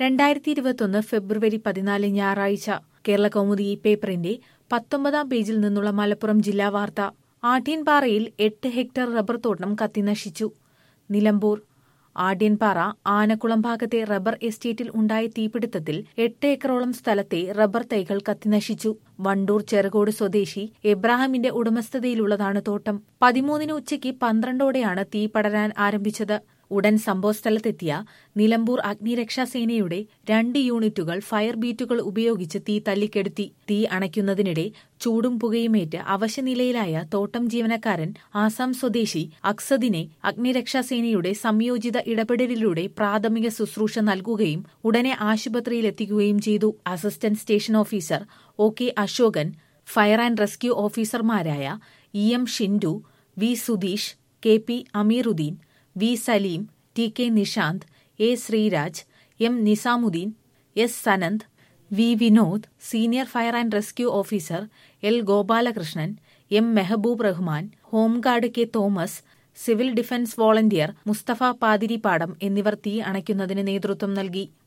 രണ്ടായിരത്തി ഇരുപത്തൊന്ന് ഫെബ്രുവരി പതിനാല് ഞായറാഴ്ച കേരള കൗമുദി ഈ പേപ്പറിന്റെ പത്തൊമ്പതാം പേജിൽ നിന്നുള്ള മലപ്പുറം ജില്ലാ വാർത്ത ആട്യൻപാറയിൽ എട്ട് ഹെക്ടർ റബ്ബർ തോട്ടം കത്തിനശിച്ചു നിലമ്പൂർ ആട്യൻപാറ ആനക്കുളം ഭാഗത്തെ റബ്ബർ എസ്റ്റേറ്റിൽ ഉണ്ടായ തീപിടുത്തത്തിൽ എട്ട് ഏക്കറോളം സ്ഥലത്തെ റബ്ബർ തൈകൾ കത്തിനശിച്ചു വണ്ടൂർ ചെറുകോട് സ്വദേശി എബ്രാഹിമിന്റെ ഉടമസ്ഥതയിലുള്ളതാണ് തോട്ടം പതിമൂന്നിന് ഉച്ചയ്ക്ക് പന്ത്രണ്ടോടെയാണ് തീ പടരാൻ ആരംഭിച്ചത് ഉടൻ സംഭവസ്ഥലത്തെത്തിയ നിലമ്പൂർ അഗ്നിരക്ഷാസേനയുടെ രണ്ട് യൂണിറ്റുകൾ ഫയർ ബീറ്റുകൾ ഉപയോഗിച്ച് തീ തല്ലിക്കെടുത്തി തീ അണയ്ക്കുന്നതിനിടെ ചൂടും പുകയുമേറ്റ് അവശനിലയിലായ തോട്ടം ജീവനക്കാരൻ ആസാം സ്വദേശി അക്സദിനെ അഗ്നിരക്ഷാസേനയുടെ സംയോജിത ഇടപെടലിലൂടെ പ്രാഥമിക ശുശ്രൂഷ നൽകുകയും ഉടനെ ആശുപത്രിയിലെത്തിക്കുകയും ചെയ്തു assistant station officer O K Ashokan fire and rescue ഓഫീസർമാരായ E M Shindu V Sudheesh K P Ameeruddin V Saleem T K Nishanth A Sreeraj M Nizamuddin S Sanand V Vinod senior fire and rescue officer L Gopalakrishnan M Mehboob Rahman home guard K Thomas civil defence volunteer Musthafa Pathirippadam എന്നിവർ തീ അണയ്ക്കുന്നതിന് നേതൃത്വം നൽകി